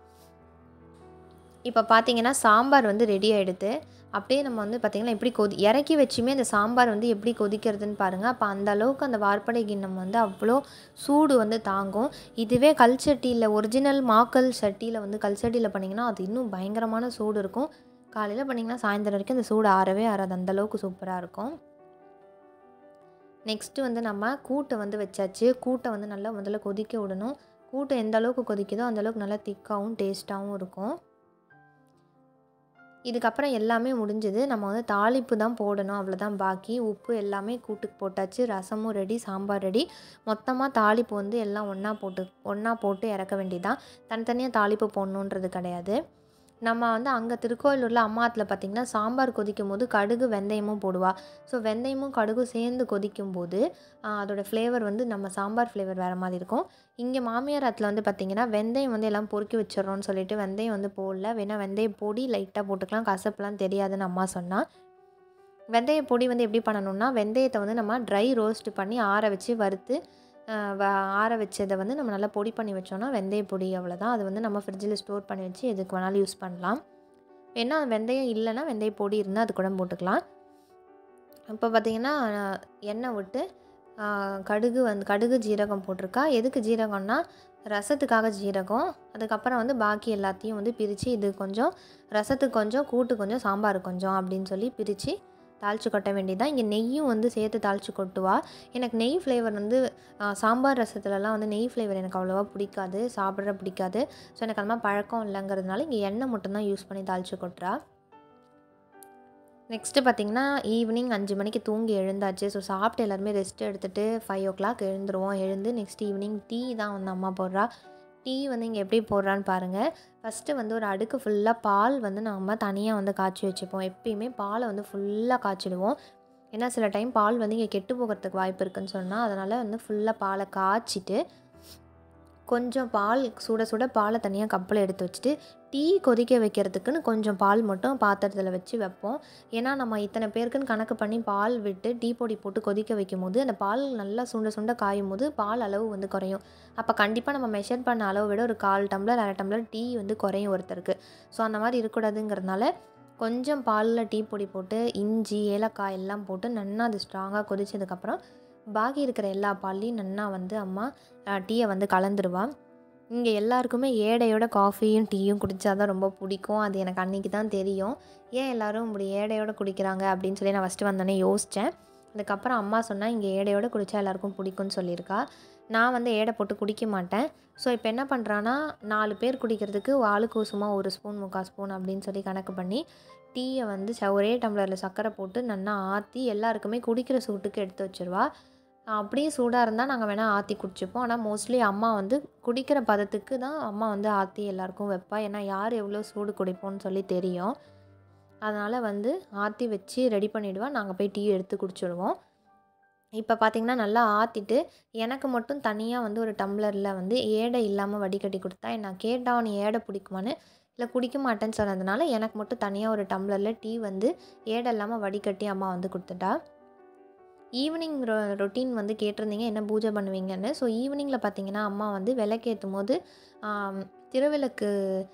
இப்போ பார்த்தீங்கன்னா சாம்பார் வந்து ரெடி ஆகிடுது அப்படியே நம்ம வந்து பார்த்திங்கன்னா எப்படி கொதி இறக்கி வச்சுமே அந்த சாம்பார் வந்து எப்படி கொதிக்கிறதுன்னு பாருங்கள் அப்போ அந்த அளவுக்கு அந்த வார்ப்படை கிண்ணம் வந்து அவ்வளோ சூடு வந்து தாங்கும் இதுவே கல் சட்டியில் ஒரிஜினல் மாக்கல் சட்டியில் வந்து கல் சட்டியில் பண்ணிங்கன்னா அது இன்னும் பயங்கரமான சூடு இருக்கும் காலையில் பண்ணிங்கன்னா சாயந்தரம் வரைக்கும் அந்த சூடு ஆறவே ஆறாது அந்த அளவுக்கு சூப்பராக இருக்கும் நெக்ஸ்ட்டு வந்து நம்ம கூட்டை வந்து வச்சாச்சு கூட்டை வந்து நல்லா முதல்ல கொதிக்க விடணும் கூட்டை எந்த அளவுக்கு கொதிக்குதோ அந்த அளவுக்கு நல்லா திக்காகவும் டேஸ்ட்டாகவும் இருக்கும் இதுக்கப்புறம் எல்லாமே முடிஞ்சது நம்ம வந்து தாளிப்பு தான் போடணும் அவ்வளோதான் பாக்கி உப்பு எல்லாமே கூட்டுக்கு போட்டாச்சு ரசமும் ரெடி சாம்பார் ரெடி மொத்தமாக தாளிப்பு வந்து எல்லாம் ஒன்றா போட்டு ஒன்றா போட்டு இறக்க வேண்டியதான் தனித்தனியாக தாளிப்பு போடணுன்றது கிடையாது நம்ம வந்து அங்கே திருக்கோயிலூரில் அம்மாத்தில் பார்த்திங்கன்னா சாம்பார் கொதிக்கும் போது கடுகு வெந்தயமும் போடுவா ஸோ வெந்தயமும் கடுகும் சேர்ந்து கொதிக்கும் போது ஆஹ், அதோட ஃப்ளேவர் வந்து நம்ம சாம்பார் ஃப்ளேவர் வேறு மாதிரி இருக்கும் இங்கே மாமியார் ஆத்தில் வந்து பார்த்திங்கன்னா வெந்தயம் வந்து எல்லாம் பொறுக்கி வச்சிடறோம்னு சொல்லிட்டு வெந்தயம் வந்து போடல வேணால் வெந்தய பொடி லைட்டாக போட்டுக்கலாம் கசப்புலாம் தெரியாதுன்னு அம்மா சொன்னா வெந்தய பொடி வந்து எப்படி பண்ணணும்னா வெந்தயத்தை வந்து நம்ம ட்ரை ரோஸ்ட் பண்ணி ஆற வச்சு வறுத்து ஆஹ் வ- ஆற வச்சதை வந்து நம்ம நல்லா பொடி பண்ணி வச்சோம்னா வெந்தய பொடி அவ்வளோதான் அது வந்து நம்ம ஃப்ரிட்ஜில் ஸ்டோர் பண்ணி வச்சு எதுக்கு வேணாலும் யூஸ் பண்ணலாம் வேணா வெந்தயம் இல்லைன்னா வெந்தய பொடி இருந்தால் அது கூட போட்டுக்கலாம் இப்போ பார்த்திங்கன்னா எண்ணெய் விட்டு கடுகு வந்து கடுகு ஜீரகம் போட்டிருக்கா எதுக்கு ஜீரகம்னா ரசத்துக்காக ஜீரகம் அதுக்கப்புறம் வந்து பாக்கி எல்லாத்தையும் வந்து பிரித்து இது கொஞ்சம் ரசத்துக்கு கொஞ்சம் கூட்டு கொஞ்சம் சாம்பார் கொஞ்சம் அப்படின்னு சொல்லி பிரித்து தாளித்து கொட்ட வேண்டியதான் இங்கே நெய்யும் வந்து சேர்த்து தாளித்து கொட்டுவா எனக்கு நெய் ஃப்ளேவர் வந்து சாம்பார் ரசத்துலலாம் வந்து நெய் ஃப்ளேவர் எனக்கு அவ்வளோவா பிடிக்காது சாப்பிட்ற பிடிக்காது ஸோ எனக்கு அந்த மாதிரி பழக்கம் இல்லைங்கிறதுனால இங்கே எண்ணெய் மட்டும்தான் யூஸ் பண்ணி தாளித்து கொட்டுறா நெக்ஸ்ட்டு பார்த்திங்கன்னா ஈவினிங் அஞ்சு மணிக்கு தூங்கி எழுந்தாச்சு ஸோ சாப்பிட்டு எல்லாருமே ரெஸ்ட் எடுத்துகிட்டு ஃபைவ் ஓ கிளாக் எழுந்துருவோம் எழுந்து நெக்ஸ்ட் ஈவினிங் டீ தான் வந்து அம்மா போடுறா டீ வந்து இங்கே எப்படி போடுறான்னு பாருங்கள் ஃபஸ்ட்டு வந்து ஒரு அடுக்கு ஃபுல்லாக பால் வந்து நம்ம தனியாக வந்து காய்ச்சி வச்சுப்போம் எப்பயுமே பாலை வந்து ஃபுல்லாக காய்ச்சிடுவோம் ஏன்னா சில டைம் பால் வந்து இங்கே கெட்டு போகிறதுக்கு வாய்ப்பு இருக்குன்னு சொன்னால் அதனால் வந்து ஃபுல்லாக பாலை காய்ச்சிட்டு கொஞ்சம் பால் சுட சுட பாலை தனியாக கப்பில் எடுத்து வச்சுட்டு டீ கொதிக்க வைக்கிறதுக்குன்னு கொஞ்சம் பால் மட்டும் பாத்திரத்தில் வச்சு வைப்போம் ஏன்னா நம்ம இத்தனை பேருக்குன்னு கணக்கு பண்ணி பால் விட்டு டீ பொடி போட்டு கொதிக்க வைக்கும் போது அந்த பால் நல்லா சுண்ட சுண்ட காயும் போது பால் அளவு வந்து குறையும் அப்போ கண்டிப்பாக நம்ம மெஷர் பண்ண அளவை விட ஒரு கால் டம்ளர் அரை டம்ளர் டீ வந்து குறையும் ஒருத்தருக்கு ஸோ அந்த மாதிரி இருக்கக்கூடாதுங்கிறதுனால கொஞ்சம் பாலில் டீ பொடி போட்டு இஞ்சி ஏலக்காய் எல்லாம் போட்டு நன்னா அது ஸ்ட்ராங்காக கொதிச்சதுக்கப்புறம் பாக்கி இருக்கிற எல்லா பால்லையும் நன்னா வந்து அம்மா டீயை வந்து கலந்துருவான் இங்கே எல்லாருக்குமே ஏடையோட காஃபியும் டீயும் குடித்தா தான் ரொம்ப பிடிக்கும் அது எனக்கு அன்றைக்கி தான் தெரியும் ஏன் எல்லோரும் இப்படி ஏடையோட குடிக்கிறாங்க அப்படின்னு சொல்லி நான் ஃபஸ்ட்டு வந்தோடனே யோசித்தேன் அதுக்கப்புறம் அம்மா சொன்னால் இங்கே ஏடையோட குடித்தா எல்லாருக்கும் பிடிக்கும்னு சொல்லியிருக்கா நான் வந்து ஏடை போட்டு குடிக்க மாட்டேன் ஸோ இப்போ என்ன பண்ணுறான்னா நாலு பேர் குடிக்கிறதுக்கு ஆளுக்கு சும்மா ஒரு ஸ்பூன் முக்கால் ஸ்பூன் அப்படின்னு சொல்லி கணக்கு பண்ணி டீயை வந்து ச ஒரே டம்ளரில் சர்க்கரை போட்டு நல்லா ஆற்றி எல்லாருக்குமே குடிக்கிற சூட்டுக்கு எடுத்து வச்சுருவா அப்படியே சூடாக இருந்தால் நாங்கள் வேணால் ஆற்றி குடிச்சுப்போம் ஆனால் மோஸ்ட்லி அம்மா வந்து குடிக்கிற பதத்துக்கு தான் அம்மா வந்து ஆற்றி எல்லாருக்கும் வைப்பா ஏன்னா யார் எவ்வளோ சூடு குடிப்போம்னு சொல்லி தெரியும் அதனால் வந்து ஆற்றி வச்சு ரெடி பண்ணிவிடுவா நாங்கள் போய் டீ எடுத்து குடிச்சிடுவோம் இப்போ பார்த்திங்கன்னா நல்லா ஆற்றிட்டு எனக்கு மட்டும் தனியாக வந்து ஒரு டம்ளரில் வந்து ஏடை இல்லாமல் வடிகட்டி கொடுத்தா நான் கேட்டா நீ ஏடை பிடிக்குமான்னு இல்லை குடிக்க மாட்டேன்னு சொன்னதுனால எனக்கு மட்டும் தனியாக ஒரு டம்ளரில் டீ வந்து ஏடை இல்லாமல் வடிகட்டி அம்மா வந்து கொடுத்துட்டா ஈவினிங் ரொ ரொட்டீன் வந்து கேட்டிருந்தீங்க என்ன பூஜை பண்ணுவீங்கன்னு ஸோ ஈவினிங்கில் பார்த்தீங்கன்னா அம்மா வந்து விளக்கேற்றும் போது திருவிளக்கு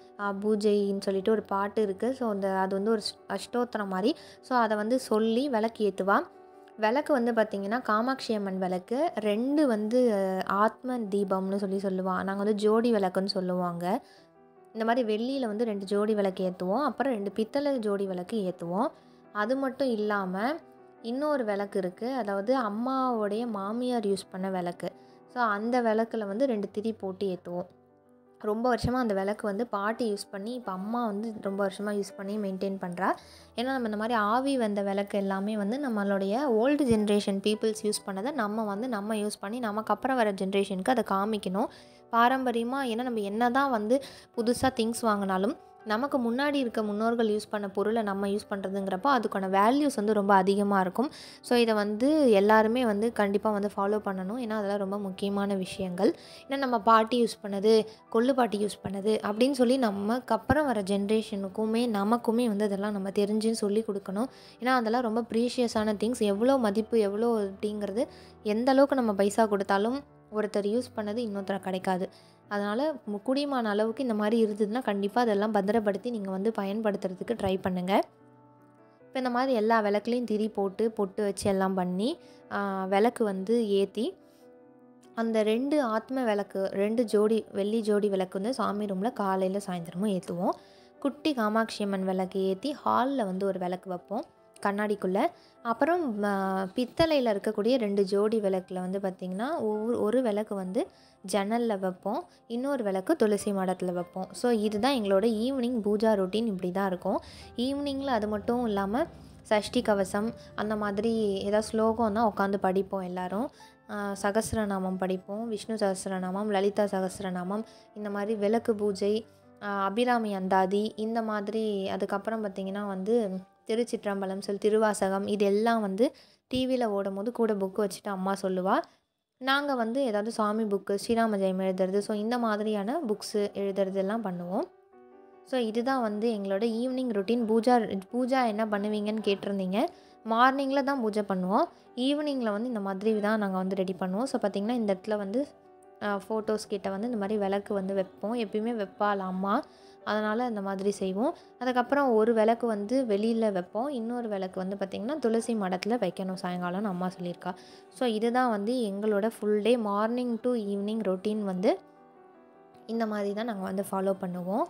பூஜைன்னு சொல்லிட்டு ஒரு பாட்டு இருக்குது ஸோ அந்த அது வந்து ஒரு அஷ்டோத்திரம் மாதிரி ஸோ அதை வந்து சொல்லி விளக்கு ஏற்றுவா விளக்கு வந்து பார்த்திங்கன்னா காமாட்சி அம்மன் விளக்கு ரெண்டு வந்து ஆத்ம தீபம்னு சொல்லி சொல்லுவாங்க நாங்கள் வந்து ஜோடி விளக்குன்னு சொல்லுவாங்க இந்த மாதிரி வெள்ளியில் வந்து ரெண்டு ஜோடி விளக்கு ஏற்றுவோம் அப்புறம் ரெண்டு பித்தளை ஜோடி விளக்கு ஏற்றுவோம் அது மட்டும் இல்லாமல் இன்னொரு விளக்கு இருக்குது அதாவது அம்மாவோடைய மாமியார் யூஸ் பண்ண விளக்கு ஸோ அந்த விளக்கில் வந்து ரெண்டு திரி போட்டு ஏற்றுவோம் ரொம்ப வருஷமாக அந்த விளக்கு வந்து பாட்டி யூஸ் பண்ணி இப்போ அம்மா வந்து ரொம்ப வருஷமாக யூஸ் பண்ணி மெயின்டைன் பண்ணுறா ஏன்னா நம்ம இந்த மாதிரி ஆவி வந்த விளக்கு எல்லாமே வந்து நம்மளுடைய ஓல்டு ஜென்ரேஷன் பீப்புள்ஸ் யூஸ் பண்ணதை நம்ம வந்து நம்ம யூஸ் பண்ணி நமக்கு அப்புறம் வர ஜென்ரேஷனுக்கு அதை காமிக்கணும் பாரம்பரியமாக ஏன்னா நம்ம என்ன தான் வந்து புதுசாக திங்ஸ் வாங்கினாலும் நமக்கு முன்னாடி இருக்க முன்னோர்கள் யூஸ் பண்ண பொருளை நம்ம யூஸ் பண்ணுறதுங்கிறப்போ அதுக்கான வேல்யூஸ் வந்து ரொம்ப அதிகமாக இருக்கும் ஸோ இதை வந்து எல்லாருமே வந்து கண்டிப்பாக வந்து ஃபாலோ பண்ணணும் ஏன்னா அதெல்லாம் ரொம்ப முக்கியமான விஷயங்கள் ஏன்னா நம்ம பாட்டி யூஸ் பண்ணது கொள்ளு பாட்டி யூஸ் பண்ணது அப்படின்னு சொல்லி நமக்கு அப்புறம் வர ஜென்ரேஷனுக்குமே நமக்குமே வந்து அதெல்லாம் நம்ம தெரிஞ்சுன்னு சொல்லி கொடுக்கணும் ஏன்னா அதெல்லாம் ரொம்ப ப்ரீஷியஸான திங்ஸ் எவ்வளோ மதிப்பு எவ்வளோ அப்படிங்கிறது எந்த அளவுக்கு நம்ம பைசா கொடுத்தாலும் ஒருத்தர் யூஸ் பண்ணது இன்னொருத்தர் கிடைக்காது அதனால் குடிமான அளவுக்கு இந்த மாதிரி இருந்ததுன்னா கண்டிப்பாக அதெல்லாம் பத்திரப்படுத்தி நீங்கள் வந்து பயன்படுத்துறதுக்கு ட்ரை பண்ணுங்கள் இப்போ இந்த மாதிரி எல்லா விளக்குலையும் திரி போட்டு பொட்டு வச்சு எல்லாம் பண்ணி விளக்கு வந்து ஏற்றி அந்த ரெண்டு ஆத்ம விளக்கு ரெண்டு ஜோடி வெள்ளி ஜோடி விளக்கு வந்து சாமி ரூமில் காலையில் சாயந்தரமும் ஏற்றுவோம் குட்டி காமாட்சி அம்மன் விளக்கு ஏற்றி ஹாலில் வந்து ஒரு விளக்கு வைப்போம் கண்ணாடிக்குள்ளே அப்புறம் பித்தளையில் இருக்கக்கூடிய ரெண்டு ஜோடி விளக்கில் வந்து பார்த்திங்கன்னா ஒவ்வொரு ஒரு விளக்கு வந்து ஜன்னலில் வைப்போம் இன்னொரு விளக்கு துளசி மடத்தில் வைப்போம் ஸோ இதுதான் எங்களோட ஈவினிங் பூஜா ரொட்டீன் இப்படி தான் இருக்கும் ஈவினிங்கில் அது மட்டும் இல்லாமல் சஷ்டி கவசம் அந்த மாதிரி ஏதாவது ஸ்லோகம் தான் உட்காந்து படிப்போம் எல்லோரும் சகசிரநாமம் படிப்போம் விஷ்ணு சகசிரநாமம் லலிதா சகசிரநாமம் இந்த மாதிரி விளக்கு பூஜை அபிராமி அந்தாதி இந்த மாதிரி அதுக்கப்புறம் பார்த்திங்கன்னா வந்து திருச்சிற்றம்பலம் சொல் திருவாசகம் இது எல்லாம் வந்து டிவியில் ஓடும் போது கூட புக்கு வச்சுட்டு அம்மா சொல்லுவாள் நாங்கள் வந்து ஏதாவது சாமி புக்கு ஸ்ரீராம ஜெயம் எழுதுறது ஸோ இந்த மாதிரியான புக்ஸு எழுதுறதெல்லாம் பண்ணுவோம் ஸோ இதுதான் வந்து எங்களோட ஈவினிங் ரொட்டீன் பூஜா பூஜா என்ன பண்ணுவீங்கன்னு கேட்டிருந்தீங்க மார்னிங்கில் தான் பூஜை பண்ணுவோம் ஈவினிங்கில் வந்து இந்த மாதிரி தான் நாங்கள் வந்து ரெடி பண்ணுவோம் ஸோ பார்த்திங்கன்னா இந்த இடத்துல வந்து ஃபோட்டோஸ் கிட்ட வந்து இந்த மாதிரி விளக்கு வந்து வைப்போம் எப்பயுமே வைப்பாள் அம்மா அதனால் இந்த மாதிரி செய்வோம் அதுக்கப்புறம் ஒரு விளக்கு வந்து வெளியில் வைப்போம் இன்னொரு விளக்கு வந்து பார்த்திங்கன்னா துளசி மடத்தில் வைக்கணும் சாயங்காலம்னு அம்மா சொல்லியிருக்கா ஸோ இதுதான் வந்து எங்களோட full day morning to evening routine வந்து இந்த மாதிரி தான் நாங்கள் வந்து ஃபாலோ பண்ணுவோம்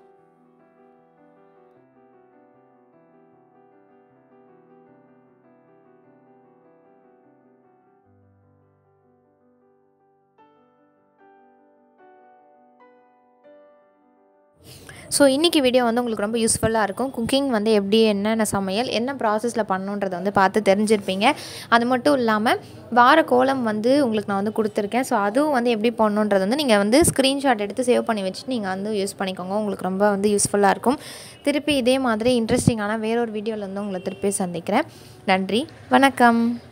ஸோ இன்றைக்கி வீடியோ வந்து உங்களுக்கு ரொம்ப யூஸ்ஃபுல்லாக இருக்கும் குக்கிங் வந்து எப்படி என்னென்ன சமையல் என்ன ப்ராசஸில் பண்ணணுன்றதை வந்து பார்த்து தெரிஞ்சிருப்பீங்க அது மட்டும் இல்லாமல் வார கோலம் வந்து உங்களுக்கு நான் வந்து கொடுத்துருக்கேன் ஸோ அதுவும் வந்து எப்படி பண்ணணுன்றது வந்து நீங்கள் வந்து ஸ்க்ரீன்ஷாட் எடுத்து சேவ் பண்ணி வச்சுட்டு நீங்கள் வந்து யூஸ் பண்ணிக்கோங்க உங்களுக்கு ரொம்ப வந்து யூஸ்ஃபுல்லாக இருக்கும் திருப்பி இதே மாதிரி இன்ட்ரெஸ்டிங்கான வேறொரு வீடியோவில் வந்து உங்களை திருப்பி சந்திக்கிறேன் நன்றி வணக்கம்